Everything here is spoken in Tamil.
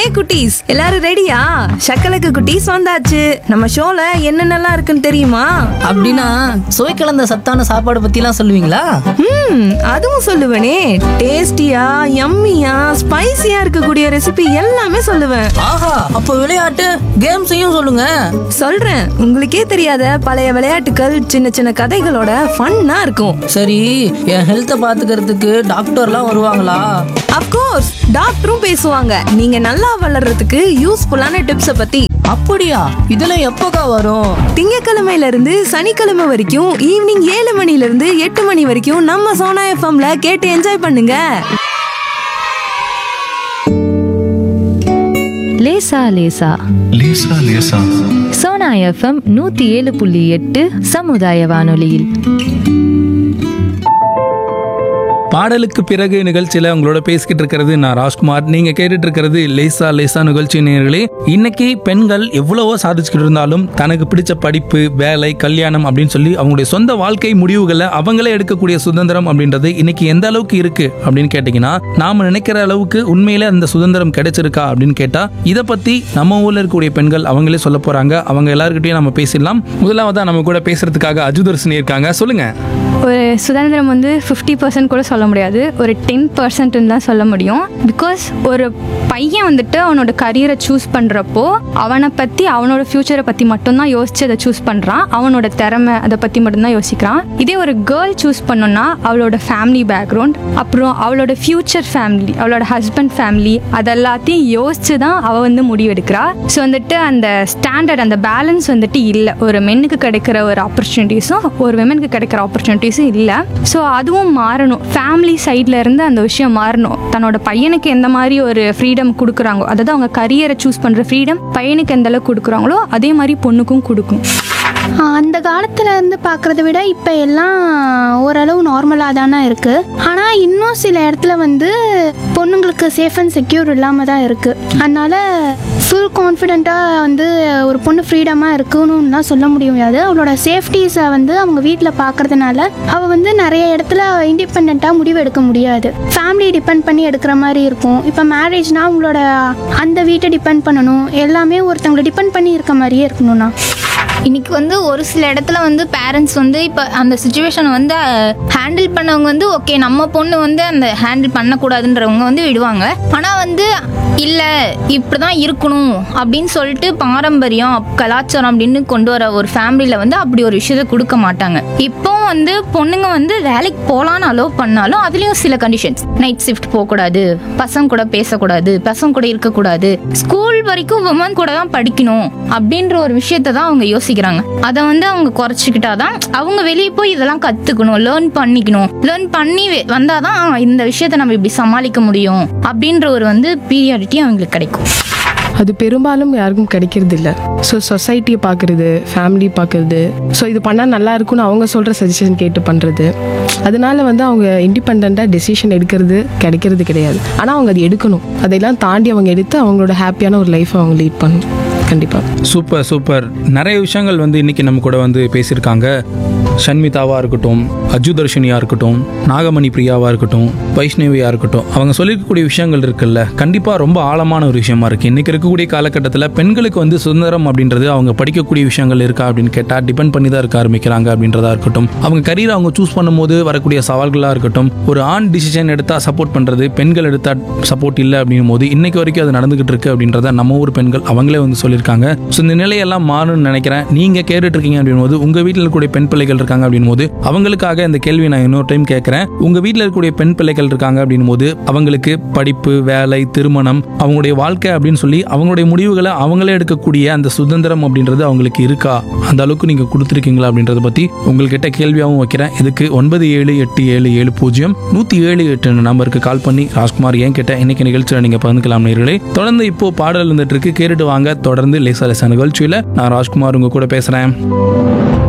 குட்டீஸ் எல்லாரும் ரெடியா சக்கலக்கு குட்டீஸ் வந்தாச்சு நம்ம ஷோல என்னென்னலாம் இருக்குன்னு தெரியுமா அப்படின்னா சுவை கலந்த சத்தான சாப்பாடு பத்திலாம் சொல்லுவீங்களா ம் அதுவும் சொல்லுவேனே டேஸ்டியா யம்மியா ஸ்பைசியா இருக்கக்கூடிய ரெசிபி எல்லாமே சொல்லுவேன் ஆஹா அப்போ விளையாட்டு கேம்ஸையும் சொல்லுங்க சொல்றேன் உங்களுக்கே தெரியாத பழைய விளையாட்டுகள் சின்ன சின்ன கதைகளோட ஃபன்னா இருக்கும் சரி என் ஹெல்த்தை பாத்துக்கிறதுக்கு டாக்டர்லாம் வருவாங்களா அப்கோர்ஸ் டாக்டரும் பேசுவாங்க நீங்க நல்லா வளர்றதுக்கு யூஸ்ஃபுல்லான டிப்ஸ பத்தி அப்படியா இதெல்லாம் எப்போக்கா வரும் திங்கக்கிழமையில இருந்து சனிக்கிழமை வரைக்கும் ஈவினிங் ஏழு மணில இருந்து எட்டு மணி வரைக்கும் நம்ம சோனா எஃப்எம்ல கேட்டு என்ஜாய் பண்ணுங்க லேசா லேசா லேசா லேசா சோனா எஃப்எம் நூத்தி ஏழு புள்ளி எட்டு சமுதாய வானொலியில் பாடலுக்கு பிறகு நிகழ்ச்சியில உங்களோட பேசிக்கிட்டு இருக்கிறது நான் ராஜ்குமார் நீங்க கேட்டுட்டு இருக்கிறது லேசா லேசா நிகழ்ச்சி நேயர்களே இன்னைக்கு பெண்கள் எவ்வளவோ சாதிச்சுக்கிட்டு இருந்தாலும் தனக்கு பிடிச்ச படிப்பு வேலை கல்யாணம் அப்படின்னு சொல்லி அவங்களுடைய சொந்த வாழ்க்கை முடிவுகளை அவங்களே எடுக்கக்கூடிய சுதந்திரம் அப்படின்றது இன்னைக்கு எந்த அளவுக்கு இருக்கு அப்படின்னு கேட்டீங்கன்னா நாம நினைக்கிற அளவுக்கு உண்மையில அந்த சுதந்திரம் கிடைச்சிருக்கா அப்படின்னு கேட்டா இதை பத்தி நம்ம ஊர்ல இருக்கக்கூடிய பெண்கள் அவங்களே சொல்ல போறாங்க அவங்க எல்லாருக்கிட்டையும் நம்ம பேசிடலாம் முதலாவதா நம்ம கூட பேசுறதுக்காக அஜுதர்ஷினி இருக்காங்க சொல்லுங்க ஒரு சுதந்திரம் வந்து ஃபிஃப்டி பர்சன்ட் கூட சொல்ல முடியாது ஒரு டென் பர்சன்ட்னு தான் சொல்ல முடியும் பிகாஸ் ஒரு பையன் வந்துட்டு அவனோட கரியரை சூஸ் பண்ணுறப்போ அவனை பற்றி அவனோட ஃப்யூச்சரை பற்றி மட்டும்தான் யோசிச்சு அதை சூஸ் பண்ணுறான் அவனோட திறமை அதை பற்றி மட்டும்தான் யோசிக்கிறான் இதே ஒரு கேர்ள் சூஸ் பண்ணோன்னா அவளோட ஃபேமிலி பேக்ரவுண்ட் அப்புறம் அவளோட ஃப்யூச்சர் ஃபேமிலி அவளோட ஹஸ்பண்ட் ஃபேமிலி அதெல்லாத்தையும் யோசிச்சு தான் அவள் வந்து முடிவெடுக்கிறா ஸோ வந்துட்டு அந்த ஸ்டாண்டர்ட் அந்த பேலன்ஸ் வந்துட்டு இல்லை ஒரு மென்னுக்கு கிடைக்கிற ஒரு ஆப்பர்ச்சுனிட்டிஸும் ஒரு விமனுக்கு கிடைக்கிற ஆப்பர்ச்சுனிட்டிஸும் இல்லை ஸோ அதுவும் மாறணும் ஃபேமிலி சைடில் இருந்து அந்த விஷயம் மாறணும் தன்னோட பையனுக்கு எந்த மாதிரி ஒரு ஃப்ரீடம் கொடுக்குறாங்களோ அதாவது அவங்க கரியரை சூஸ் பண்ணுற ஃப்ரீடம் பையனுக்கு எந்த அளவுக்கு கொடுக்குறாங்களோ அதே மாதிரி பொண்ணுக்கும் கொடுக்கும் ஆஹ் அந்த காலத்துல இருந்து பார்க்குறத விட இப்போ எல்லாம் ஓரளவு நார்மலாக தானே இருக்குது ஆனால் இன்னும் சில இடத்துல வந்து பொண்ணுங்களுக்கு சேஃப் அண்ட் செக்யூர் இல்லாமல் தான் இருக்குது அதனால ஃபுல் கான்ஃபிடெண்ட்டாக வந்து ஒரு பொண்ணு ஃப்ரீடமாக இருக்கணும்லாம் சொல்ல முடியாது அவளோட சேஃப்டிஸை வந்து அவங்க வீட்டில் பார்க்கறதுனால அவள் வந்து நிறைய இடத்துல இண்டிபெண்ட்டாக முடிவு எடுக்க முடியாது ஃபேமிலி டிபெண்ட் பண்ணி எடுக்கிற மாதிரி இருக்கும் இப்போ மேரேஜ்னா அவங்களோட அந்த வீட்டை டிபெண்ட் பண்ணணும் எல்லாமே ஒருத்தவங்களை டிபெண்ட் பண்ணி இருக்க மாதிரியே இருக்கணும்னா இன்னைக்கு வந்து ஒரு சில இடத்துல வந்து பேரண்ட்ஸ் வந்து இப்போ அந்த சுச்சுவேஷனை வந்து ஹேண்டில் பண்ணவங்க வந்து ஓகே நம்ம பொண்ணு வந்து அந்த ஹேண்டில் பண்ணக்கூடாதுன்றவங்க வந்து விடுவாங்க ஆனால் வந்து இல்லை இப்படி தான் இருக்கணும் அப்படின்னு சொல்லிட்டு பாரம்பரியம் கலாச்சாரம் அப்படின்னு கொண்டு வர ஒரு ஃபேமிலியில் வந்து அப்படி ஒரு விஷயத்த கொடுக்க மாட்டாங்க இப்போ வந்து பொண்ணுங்க வந்து வேலைக்கு போகலான்னு அலோவ் பண்ணாலும் அதுலேயும் சில கண்டிஷன்ஸ் நைட் ஷிஃப்ட் போகக்கூடாது பசங்க கூட பேசக்கூடாது பசங்க கூட இருக்கக்கூடாது ஸ்கூல் வரைக்கும் உமன் கூட தான் படிக்கணும் அப்படின்ற ஒரு விஷயத்தை தான் அவங்க யோசிக்கிறாங்க அதை வந்து அவங்க குறைச்சிக்கிட்டாதான் அவங்க வெளியே போய் இதெல்லாம் கத்துக்கணும் லேர்ன் பண்ணிக்கணும் லேர்ன் பண்ணி வெ- வந்தாதான் ஆ, இந்த விஷயத்தை நம்ம இப்படி சமாளிக்க முடியும் அப்படின்ற ஒரு வந்து பீரியாரிட்டி அவங்களுக்கு கிடைக்கும் அது பெரும்பாலும் யாருக்கும் கிடைக்கிறது இல்லை ஸோ சொசைட்டியை பார்க்குறது ஃபேமிலி பார்க்குறது ஸோ இது பண்ணால் நல்லா இருக்கும்னு அவங்க சொல்கிற சஜஷன் கேட்டு பண்ணுறது அதனால வந்து அவங்க இண்டிபெண்ட்டாக டெசிஷன் எடுக்கிறது கிடைக்கிறது கிடையாது ஆனால் அவங்க அது எடுக்கணும் அதையெல்லாம் தாண்டி அவங்க எடுத்து அவங்களோட ஹாப்பியான ஒரு லைஃப்பை அவங்க லீட் பண்ணணும் கண்டிப்பாக சூப்பர் சூப்பர் நிறைய விஷயங்கள் வந்து இன்னைக்கு நம்ம கூட வந்து பேசியிருக்காங்க ஷண்மிதாவா இருக்கட்டும் அஜுதர்ஷினியா இருக்கட்டும் நாகமணி பிரியாவா இருக்கட்டும் வைஷ்ணவியா இருக்கட்டும் அவங்க சொல்லியிருக்கக்கூடிய விஷயங்கள் இருக்குல்ல கண்டிப்பா ரொம்ப ஆழமான ஒரு விஷயமா இருக்கு இன்னைக்கு இருக்கக்கூடிய காலகட்டத்தில் பெண்களுக்கு வந்து சுதந்திரம் அப்படின்றது அவங்க படிக்கக்கூடிய விஷயங்கள் இருக்கா அப்படின்னு கேட்டால் டிபெண்ட் பண்ணி தான் இருக்க ஆரம்பிக்கிறாங்க அப்படின்றதா இருக்கட்டும் அவங்க கரியர் அவங்க சூஸ் பண்ணும்போது வரக்கூடிய சவால்களாக இருக்கட்டும் ஒரு ஆண் டிசிஷன் எடுத்தா சப்போர்ட் பண்றது பெண்கள் எடுத்தா சப்போர்ட் இல்லை அப்படின்னும் போது இன்னைக்கு வரைக்கும் அது நடந்துகிட்டு இருக்கு அப்படின்றத நம்ம ஊர் பெண்கள் அவங்களே வந்து சொல்லியிருக்காங்க ஸோ இந்த நிலையெல்லாம் மாறும்னு நினைக்கிறேன் நீங்க கேட்டுட்டு இருக்கீங்க அப்படின் போது உங்க வீட்டில் இருக்கக்கூடிய பெண் பிள்ளைகள் இருக்காங்க அப்படின் போது அவங்களுக்காக இந்த கேள்வி நான் இன்னொரு டைம் கேட்கறேன் உங்க வீட்டில் இருக்கக்கூடிய பெண் பிள்ளைகள் இருக்காங்க அப்படின் போது அவங்களுக்கு படிப்பு வேலை திருமணம் அவங்களுடைய வாழ்க்கை அப்படின்னு சொல்லி அவங்களுடைய முடிவுகளை அவங்களே எடுக்கக்கூடிய அந்த சுதந்திரம் அப்படின்றது அவங்களுக்கு இருக்கா அந்த அளவுக்கு நீங்க கொடுத்துருக்கீங்களா அப்படின்றத பத்தி உங்கள்கிட்ட கேள்வியாகவும் வைக்கிறேன் இதுக்கு ஒன்பது ஏழு எட்டு ஏழு ஏழு பூஜ்ஜியம் நூத்தி ஏழு எட்டு நம்பருக்கு கால் பண்ணி ராஜ்குமார் ஏன் கேட்ட இன்னைக்கு நிகழ்ச்சியில் நீங்க பகிர்ந்துக்கலாம் நேர்களே தொடர்ந்து இப்போ பாடல் இருந்துட்டு இருக்கு கேட்டுட்டு வாங்க தொடர்ந்து லேசா லேசா நிகழ்ச்சியில நான் ராஜ்குமார் உங்க கூட பேசுறேன்